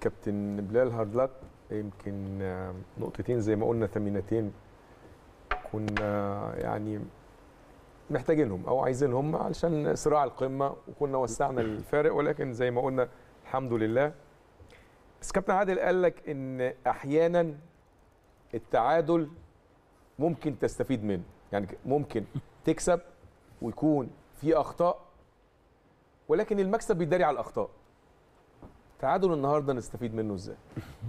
كابتن بلال هاردلك يمكن آه، نقطتين زي ما قلنا ثمينتين كنا يعني محتاجينهم او عايزينهم علشان صراع القمه وكنا وسعنا الفارق ولكن زي ما قلنا الحمد لله بس كابتن عادل قال لك ان احيانا التعادل ممكن تستفيد منه يعني ممكن تكسب ويكون في اخطاء ولكن المكسب بيداري على الاخطاء تعادل النهارده نستفيد منه ازاي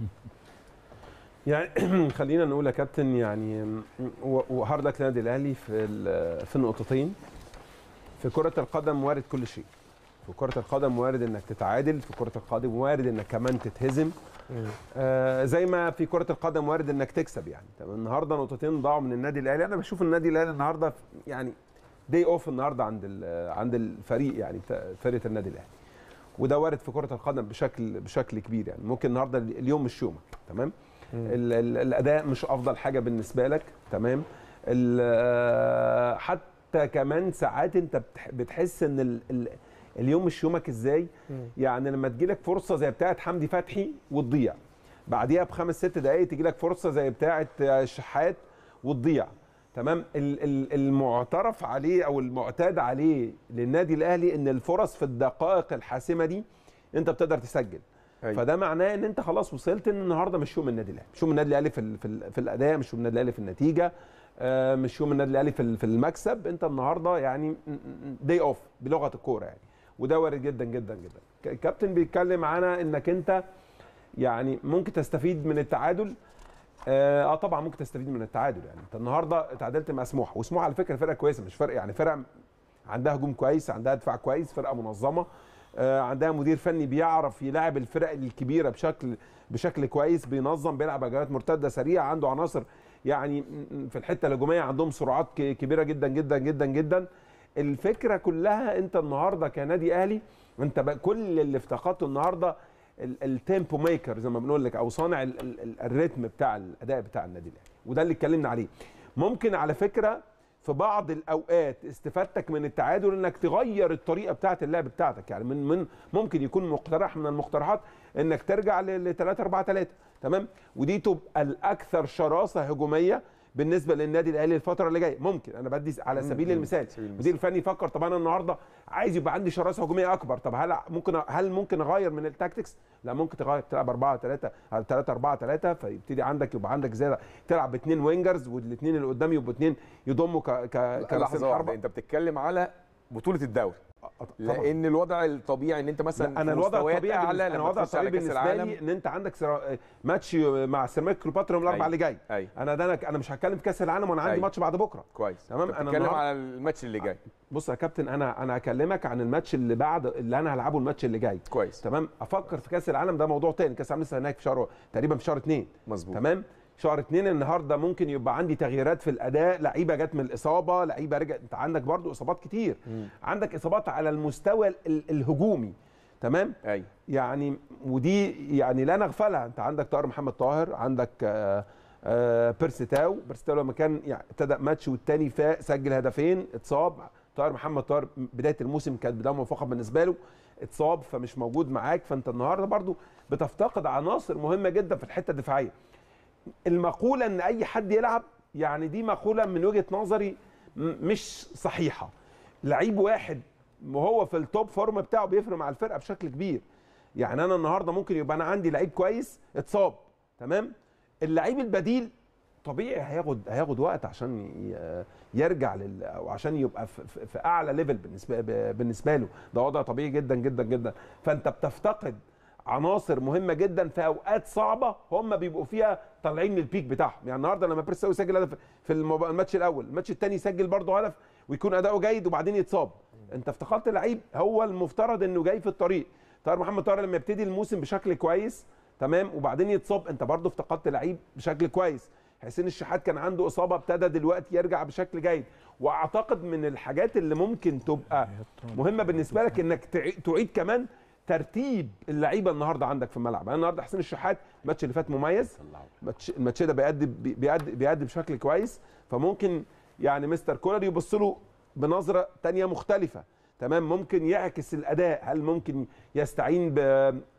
يعني خلينا نقول يا كابتن يعني و- وهاردك النادي الاهلي في ال- في النقطتين في كرة القدم وارد كل شيء في كرة القدم وارد انك تتعادل في كرة القدم وارد انك كمان تتهزم آه زي ما في كرة القدم وارد انك تكسب يعني طب النهارده نقطتين ضاعوا من النادي الاهلي انا بشوف النادي الاهلي النهارده يعني دي اوف النهارده عند ال- عند الفريق يعني بتاع فرقه النادي الاهلي وده وارد في كرة القدم بشكل بشكل كبير يعني ممكن النهارده اليوم مش يومك تمام ال ال الاداء مش افضل حاجه بالنسبه لك تمام ال- آه، حتى كمان ساعات انت بتح- بتحس ان ال ال اليوم مش يومك ازاي يعني لما تجيلك فرصه زي بتاعه حمدي فتحي وتضيع بعديها بخمس ست دقائق تجيلك فرصه زي بتاعه آه، الشحات وتضيع تمام ال- ال- المعترف عليه او المعتاد عليه للنادي الاهلي ان الفرص في الدقائق الحاسمه دي انت بتقدر تسجل أيوة. فده معناه ان انت خلاص وصلت ان النهارده مش يوم النادي الاهلي مش يوم النادي الاهلي في ال- في, ال- في الاداء مش يوم النادي الاهلي في النتيجه آه، مش يوم النادي الاهلي في ال- في المكسب انت النهارده يعني داي اوف بلغه الكوره يعني وده وارد جدا جدا جدا ك- الكابتن بيتكلم معانا انك انت يعني ممكن تستفيد من التعادل اه آه، طبعا ممكن تستفيد من التعادل يعني انت النهارده اتعادلت مع سموحه وسموحه على فكره فرقه كويسه مش فرق يعني فرقه عندها هجوم كويس عندها دفاع كويس فرقه منظمه آه، عندها مدير فني بيعرف يلاعب الفرق الكبيره بشكل بشكل كويس بينظم بيلعب هجمات مرتده سريعه عنده عناصر يعني م- م- في الحته الهجوميه عندهم سرعات ك- كبيره جدا جدا جدا جدا الفكره كلها انت النهارده كنادي اهلي انت بقى كل اللي افتقدته النهارده ال- التيمبو ميكر زي ما بنقول لك او صانع ال- ال- ال- الريتم بتاع الاداء بتاع النادي الاهلي وده اللي اتكلمنا عليه ممكن على فكره في بعض الاوقات استفادتك من التعادل انك تغير الطريقه بتاعه اللعب بتاعتك يعني من من ممكن يكون مقترح من المقترحات انك ترجع ل 3 4 3 تمام ودي تبقى الاكثر شراسه هجوميه بالنسبه للنادي الاهلي الفتره اللي جايه ممكن انا بدي على سبيل المثال سبيل المثال. المدير الفني يفكر طب انا النهارده عايز يبقى عندي شراسه هجوميه اكبر طب هل ممكن هل ممكن اغير من التاكتكس لا ممكن تغير تلعب 4 3 على 3 4 3 فيبتدي عندك يبقى عندك زياده تلعب باثنين وينجرز والاثنين اللي قدام يبقوا اثنين يضموا ك ك كرأسين لحظه واحده حربة. انت بتتكلم على بطوله الدوري طبعاً. لان الوضع الطبيعي ان انت مثلا لا انا في الوضع مستويات الطبيعي اعلى بالنسبة- انا لما الوضع تخش على الطبيعي كاس بالنسبه العالم لي ان انت عندك سرا... ماتش مع سيراميكا كليوباترا يوم الاربعاء أيوة. اللي جاي ايوه انا ده انا انا مش هتكلم في كاس العالم وانا عندي أيوة. ماتش بعد بكره كويس تمام، انت أنا بتتكلم النهاردة- على الماتش اللي جاي بص يا كابتن انا انا هكلمك عن الماتش اللي بعد اللي انا هلعبه الماتش اللي جاي كويس تمام افكر في كاس العالم ده موضوع تاني كاس العالم لسه هناك في شهر تقريبا في شهر اثنين مظبوط تمام شهر اتنين النهارده ممكن يبقى عندي تغييرات في الاداء لعيبه جت من الاصابه لعيبه رجعت انت عندك برضو اصابات كتير مم. عندك اصابات على المستوى ال- الهجومي تمام ايوه يعني ودي يعني لا نغفلها انت عندك طاهر محمد طاهر عندك آه آه بيرسي تاو بيرسي تاو لما كان يعني ابتدى ماتش والتاني فاق سجل هدفين اتصاب طاهر محمد طاهر بدايه الموسم كانت بدايه موفقه بالنسبه له اتصاب فمش موجود معاك فانت النهارده برضو بتفتقد عناصر مهمه جدا في الحته الدفاعيه المقوله ان اي حد يلعب يعني دي مقوله من وجهه نظري م- مش صحيحه لعيب واحد وهو في التوب فورم بتاعه بيفرق مع الفرقه بشكل كبير يعني انا النهارده ممكن يبقى انا عندي لعيب كويس اتصاب تمام اللعيب البديل طبيعي هياخد هياخد وقت عشان ي- يرجع لل او عشان يبقى في, في- في اعلى ليفل بالنسبه بالنسبه له ده وضع طبيعي جدا جدا جدا فانت بتفتقد عناصر مهمه جدا في اوقات صعبه هم بيبقوا فيها طالعين من البيك بتاعهم يعني النهارده لما بيرساوي يسجل هدف في المب- الماتش الاول الماتش الثاني يسجل برضه هدف ويكون اداؤه جيد وبعدين يتصاب انت افتقدت لعيب هو المفترض انه جاي في الطريق طاهر محمد طاهر لما يبتدي الموسم بشكل كويس تمام وبعدين يتصاب انت برضه افتقدت لعيب بشكل كويس حسين الشحات كان عنده اصابه ابتدى دلوقتي يرجع بشكل جيد واعتقد من الحاجات اللي ممكن تبقى مهمه بالنسبه لك انك تعي- تعيد كمان ترتيب اللعيبه النهارده عندك في الملعب انا النهارده حسين الشحات الماتش اللي فات مميز الماتش الماتش ده بيأدي بيأدي بيأدي بشكل كويس فممكن يعني مستر كولر يبص له بنظره تانية مختلفه تمام ممكن يعكس الاداء هل ممكن يستعين ب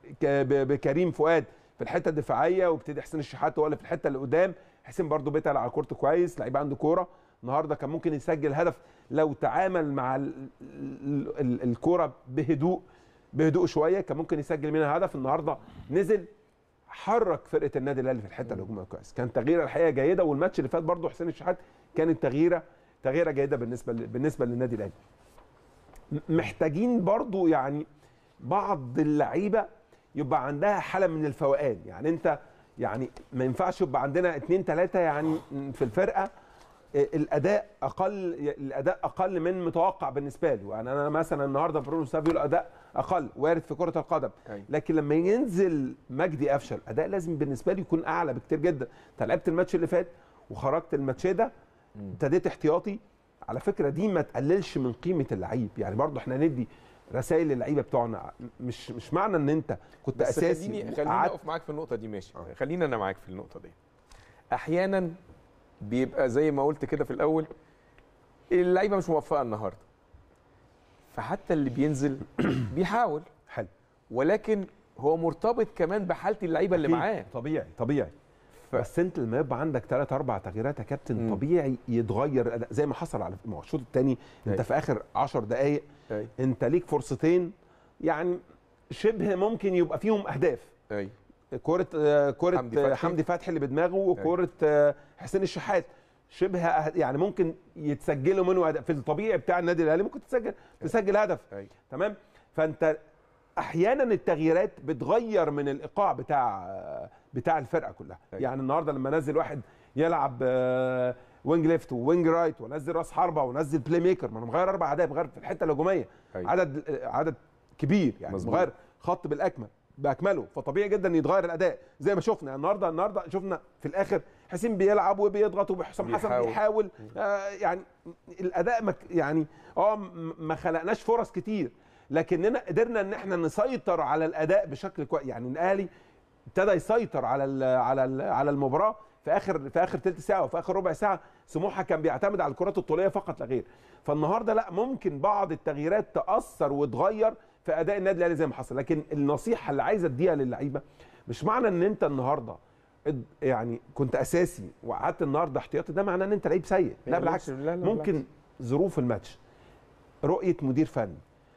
ك- ب- بكريم فؤاد في الحته الدفاعيه وابتدي حسين الشحات هو اللي في الحته اللي قدام حسين برضو بيتقل على كورته كويس لعيب عنده كوره النهارده كان ممكن يسجل هدف لو تعامل مع ال- ال- ال- الكوره بهدوء بهدوء شويه كان ممكن يسجل منها هدف النهارده نزل حرك فرقه النادي الاهلي في الحته الهجوميه كويس كان تغييره الحقيقه جيده والماتش اللي فات برضه حسين الشحات كانت تغييره تغييره جيده بالنسبه ل- بالنسبه للنادي الاهلي م- محتاجين برضه يعني بعض اللعيبه يبقى عندها حاله من الفوقان يعني انت يعني ما ينفعش يبقى عندنا اتنين تلاته يعني في الفرقه الاداء اقل الاداء اقل من متوقع بالنسبه له يعني انا مثلا النهارده برونو سافيو الاداء اقل وارد في كره القدم أيوة. لكن لما ينزل مجدي قفشه الاداء لازم بالنسبه لي يكون اعلى بكتير جدا انت لعبت الماتش اللي فات وخرجت الماتش ده ابتديت احتياطي على فكره دي ما تقللش من قيمه اللعيب يعني برضه احنا ندي رسائل للعيبه بتوعنا مش مش معنى ان انت كنت بس اساسي خليني خليني وقعدت- اقف معاك في النقطه دي ماشي آه. خلينا انا معاك في النقطه دي احيانا بيبقى زي ما قلت كده في الاول اللعيبه مش موفقه النهارده فحتى اللي بينزل بيحاول حلو ولكن هو مرتبط كمان بحاله اللعيبه اللي أكيد. معاه طبيعي طبيعي ف- بس انت لما يبقى عندك ثلاث اربع تغييرات يا كابتن مم. طبيعي يتغير الاداء زي ما حصل على ما هو الشوط الثاني انت أيوة. في اخر 10 دقائق ايوه انت ليك فرصتين يعني شبه ممكن يبقى فيهم اهداف ايوه كرة آه، كرة حمدي حمدي فتحي. فتحي, حمدي فتحي اللي بدماغه وكرة آه، حسين الشحات شبه أه- يعني ممكن يتسجلوا منه أهداف. في الطبيعي بتاع النادي الاهلي ممكن تسجل تسجل هدف ايوه تمام فانت احيانا التغييرات بتغير من الايقاع بتاع بتاع الفرقه كلها أيوة. يعني النهارده لما انزل واحد يلعب آه، وينج ليفت ووينج رايت وانزل راس حربه وانزل بلاي ميكر ما انا مغير اربع اهداف مغير في الحته الهجوميه أيوة. عدد عدد كبير يعني مظبوط. مغير خط بالاكمل باكمله فطبيعي جدا يتغير الاداء زي ما شفنا النهارده النهارده شفنا في الاخر حسين بيلعب وبيضغط وحسام حسن بيحاول. بيحاول آه يعني الاداء مك يعني اه م- ما خلقناش فرص كتير لكننا قدرنا ان احنا نسيطر على الاداء بشكل كويس يعني الاهلي ابتدى يسيطر على ال على ال على المباراه في اخر في اخر ثلث ساعه وفي اخر ربع ساعه سموحه كان بيعتمد على الكرات الطوليه فقط لا غير فالنهارده لا ممكن بعض التغييرات تاثر وتغير في اداء النادي الاهلي زي ما حصل لكن النصيحه اللي عايز اديها للعيبه مش معنى ان انت النهارده اد- يعني كنت اساسي وقعدت النهارده احتياطي ده معناه ان انت لعيب سيء لا بالعكس لا، لا، ممكن ظروف الماتش رؤيه مدير فني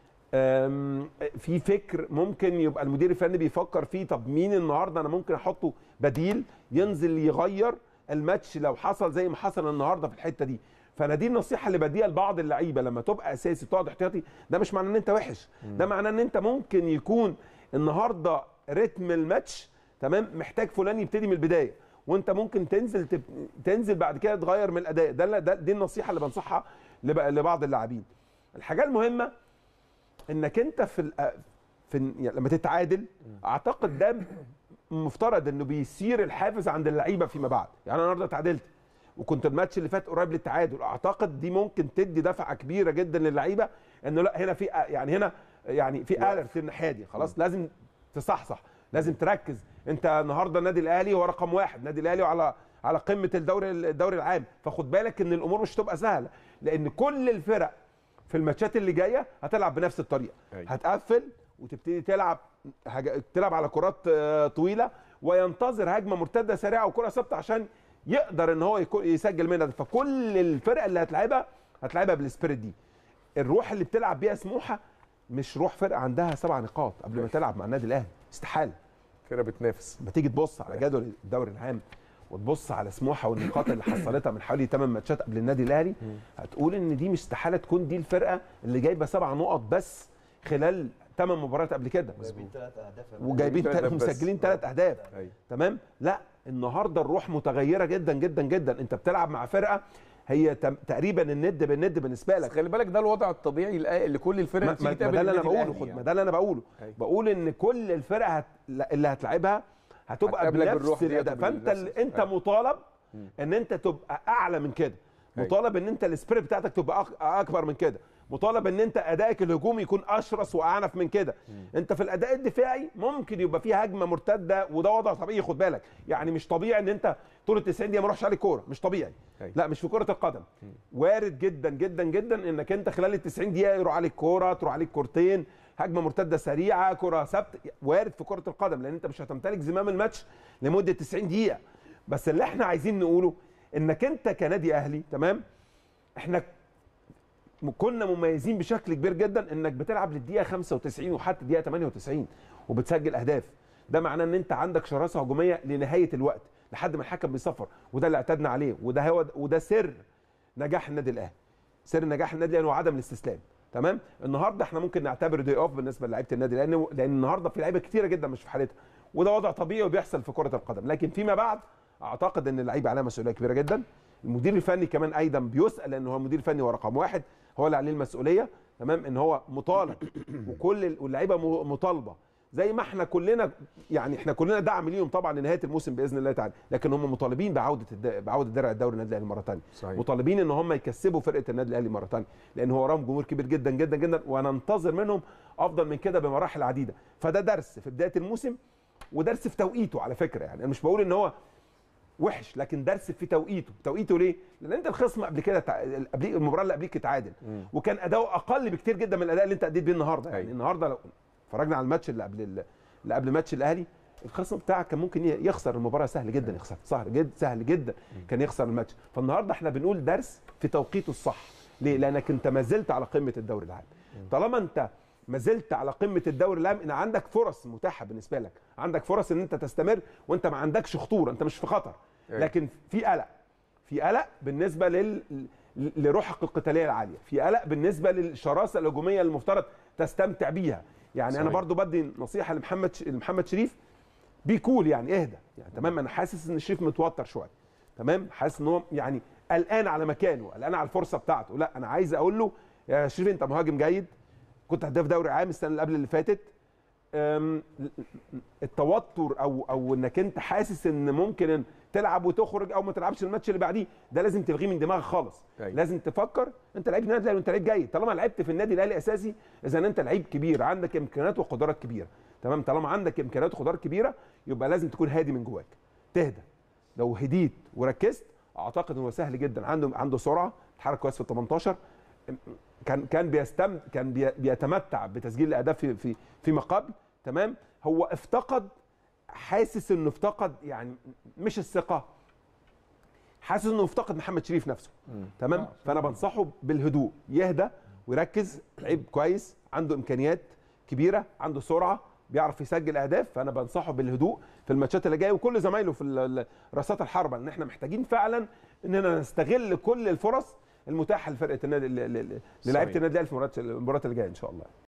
أم، في فكر ممكن يبقى المدير الفني بيفكر فيه طب مين النهارده انا ممكن احطه بديل ينزل يغير الماتش لو حصل زي ما حصل النهارده في الحته دي فانا دي النصيحه اللي بديها لبعض اللعيبه لما تبقى اساسي تقعد احتياطي ده مش معناه ان انت وحش ده معناه ان انت ممكن يكون النهارده رتم الماتش تمام محتاج فلان يبتدي من البدايه وانت ممكن تنزل تب... تنزل بعد كده تغير من الاداء ده, ده دي النصيحه اللي بنصحها لب... لبعض اللاعبين الحاجه المهمه انك انت في ال... في ال- يعني لما تتعادل اعتقد ده مفترض انه بيثير الحافز عند اللعيبه فيما بعد يعني انا النهارده اتعادلت وكنت الماتش اللي فات قريب للتعادل اعتقد دي ممكن تدي دفعه كبيره جدا للعيبه انه لا هنا في يعني هنا يعني في الرت الناحيه دي خلاص لازم تصحصح لازم تركز انت النهارده النادي الاهلي هو رقم واحد النادي الاهلي على على قمه الدوري الدوري العام فخد بالك ان الامور مش هتبقى سهله لان كل الفرق في الماتشات اللي جايه هتلعب بنفس الطريقه أيوة. هتقفل وتبتدي تلعب هج... تلعب على كرات آه، طويله وينتظر هجمه مرتده سريعه وكره ثابته عشان يقدر ان هو يكو- يسجل منها فكل الفرق اللي هتلعبها هتلعبها بالسبيريت دي الروح اللي بتلعب بيها سموحه مش روح فرقه عندها سبع نقاط قبل ما تلعب مع النادي الاهلي استحاله فرقه بتنافس لما تيجي تبص على جدول الدوري العام وتبص على سموحه والنقاط اللي حصلتها من حوالي 8 ماتشات قبل النادي الاهلي هتقول ان دي مش استحاله تكون دي الفرقه اللي جايبه سبع نقط بس خلال 8 مباريات قبل كده جايبين ثلاث اهداف يا وجايبين تلات تل- أهداف بس. مسجلين ثلاث اهداف ايوه تمام لا النهارده الروح متغيره جدا جدا جدا انت بتلعب مع فرقه هي تم- تقريبا الند بالند بالنسبه بس لك خلي بالك ده الوضع الطبيعي الآ- اللي كل الفرق ما, بتيجي ما ما تقابل ده اللي انا النادي بقوله الأهلي خد يعني. ما ده اللي انا بقوله أيوة. بقول ان كل الفرق هت... اللي هتلعبها هتبقى هتقابلك بنفس بالروح دي الاداء وبال- فانت نفس- ال- انت أيوة. مطالب ان انت تبقى اعلى من كده أيوة. مطالب ان انت السبريت بتاعتك تبقى أك- اكبر من كده مطالب ان انت ادائك الهجومي يكون اشرس واعنف من كده انت في الاداء الدفاعي ممكن يبقى فيه هجمه مرتده وده وضع طبيعي خد بالك يعني مش طبيعي ان انت طول ال 90 دقيقه ما اروحش عليك كوره مش طبيعي أيوة. لا مش في كره القدم وارد جدا جدا جدا انك انت خلال ال 90 دقيقه يروح عليك كوره تروح عليك كورتين هجمه مرتده سريعه كره ثابته وارد في كره القدم لان انت مش هتمتلك زمام الماتش لمده 90 دقيقه بس اللي احنا عايزين نقوله انك انت كنادي اهلي تمام احنا كنا مميزين بشكل كبير جدا انك بتلعب للدقيقه 95 وحتى الدقيقه 98 وبتسجل اهداف ده معناه ان انت عندك شراسه هجوميه لنهايه الوقت لحد ما الحكم بيصفر وده اللي اعتدنا عليه وده هو وده سر نجاح النادي الاهلي سر نجاح النادي الاهلي هو عدم الاستسلام تمام النهارده احنا ممكن نعتبر دي اوف بالنسبه لعيبه النادي لان لان النهارده في لعيبه كتيره جدا مش في حالتها وده وضع طبيعي وبيحصل في كره القدم لكن فيما بعد اعتقد ان اللعيبه عليها مسؤوليه كبيره جدا المدير الفني كمان ايضا بيسال لان هو المدير الفني هو رقم واحد هو اللي عليه المسؤوليه تمام ان هو مطالب وكل واللعيبه م- مطالبه زي ما احنا كلنا يعني احنا كلنا دعم ليهم طبعا لنهايه الموسم باذن الله تعالى لكن هم مطالبين بعوده الد... بعوده درع الدوري النادي الاهلي مره ثانيه صحيح. مطالبين ان هم يكسبوا فرقه النادي الاهلي مره ثانيه لان هو وراهم جمهور كبير جدا جدا جدا وننتظر منهم افضل من كده بمراحل عديده فده درس في بدايه الموسم ودرس في توقيته على فكره يعني انا مش بقول ان هو وحش لكن درس في توقيته توقيته ليه لان انت الخصم قبل كده تع... قبل المباراه اللي قبليك اتعادل وكان اداؤه اقل بكتير جدا من الاداء اللي انت اديت بيه النهارده يعني أيوة. النهارده لو اتفرجنا على الماتش اللي قبل ال- اللي قبل ماتش الاهلي الخصم بتاعك كان ممكن ي- يخسر المباراه سهل جدا يخسر سهل جدا سهل جدا كان يخسر الماتش فالنهارده احنا بنقول درس في توقيته الصح ليه لانك انت ما زلت على قمه الدوري العام طالما انت ما زلت على قمه الدوري العام ان عندك فرص متاحه بالنسبه لك عندك فرص ان انت تستمر وانت ما عندكش خطوره انت مش في خطر أيوة. لكن في قلق في قلق بالنسبه لل لروحك القتاليه العاليه في قلق بالنسبه للشراسه الهجوميه اللي المفترض تستمتع بيها يعني انا صحيح. برضو بدي نصيحه لمحمد ش... لمحمد شريف بي كول يعني اهدى يعني تمام انا حاسس ان شريف متوتر شويه تمام حاسس ان هو يعني قلقان على مكانه قلقان على الفرصه بتاعته لا انا عايز اقول له يا شريف انت مهاجم جيد كنت هداف دوري عام السنه اللي قبل اللي فاتت أم، التوتر او او انك انت حاسس ان ممكن تلعب وتخرج او ما تلعبش الماتش اللي بعديه ده لازم تلغيه من دماغك خالص أيوة. لازم تفكر انت لعيب نادي الاهلي وانت لعيب جيد طالما لعبت في النادي الاهلي اساسي اذا انت لعيب كبير عندك امكانيات وقدرات كبيره تمام طالما عندك امكانيات وقدرات كبيره يبقى لازم تكون هادي من جواك تهدى لو هديت وركزت اعتقد ان هو سهل جدا عنده عنده سرعه بيتحرك كويس في ال 18 كان كان بيستم كان بي- بيتمتع بتسجيل الاهداف في في فيما قبل تمام هو افتقد حاسس انه افتقد يعني مش الثقه حاسس انه افتقد محمد شريف نفسه تمام فانا بنصحه بالهدوء يهدى ويركز لعيب كويس عنده امكانيات كبيره عنده سرعه بيعرف يسجل اهداف فانا بنصحه بالهدوء في الماتشات اللي جايه وكل زمايله في ال- ال- رصات الحربه ان احنا محتاجين فعلا اننا نستغل كل الفرص المتاحه لفرقه النادي ل- ل- ل- للاعيبه صحيح. النادي الاهلي في المباريات المباريات اللي جايه ان شاء الله